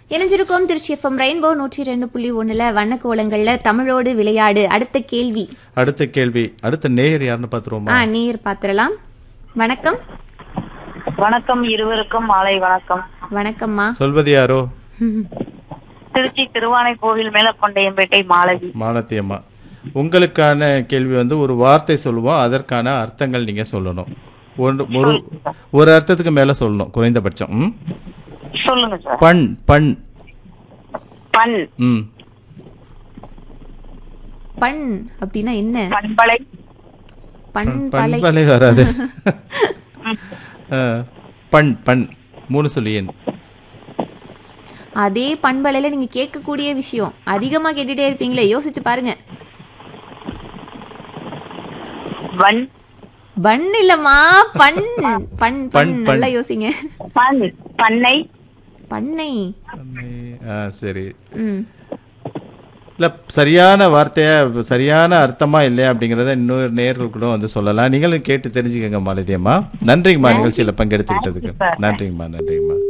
இணைஞ்சிருக்கோம் Trichy FM rainbow நூற்றி ரெண்டு புள்ளி ஒண்ணுல வண்ணக்கோலங்கள்ல தமிழோடு விளையாடு அடுத்த கேள்வி அடுத்த கேள்வி அடுத்த நேயர் யாருன்னு பார்த்துருவோமா ஆ நீர் பாத்திரலாம் வணக்கம் வணக்கம் இருவருக்கும் மாலை வணக்கம் வணக்கம்மா சொல்வது யாரோ திருச்சி திருவானைக்கோவில் மேலக்கொண்டையம்பேட்டை மாலதி மாலத்தி அம்மா உங்களுக்கான கேள்வி வந்து ஒரு வார்த்தை சொல்லுவோம் அதற்கான அர்த்தங்கள் நீங்க சொல்லணும் ஒன்று ஒரு ஒரு அர்த்தத்துக்கு மேல சொல்லணும் குறைந்தபட்சம் ம்? சொல்லுங்க சார் பண் பண் பண் ம் பண் அப்படின்னா என்ன பண்பலை பண் பலை பண்பலை வராது ஆ, பண் பண் மூணு சொல்லி எண் அதே பண்பலையில நீங்க கேட்கக்கூடிய விஷயம் அதிகமா கேட்டுட்டே இருப்பீங்களே யோசிச்சு பாருங்க வன் பண் இல்லம்மா பண் பண் பண் பண், நல்லா யோசிங்க பண் பண்ணை பண்ணை ஆ சரி ம் இல்ல சரியான வார்த்தையா சரியான அர்த்தமா இல்லையா அப்படிங்கறத இன்னொரு நேயர்கள் கூட வந்து சொல்லலாம் நீங்களும் கேட்டு தெரிஞ்சுக்கங்க மாலதி அம்மா நன்றிங்கம்மா நிகழ்ச்சியில பங்கெடுத்துக்கிட்டதுக்கு நன்றிங்கம்மா நன்றிங்கம்மா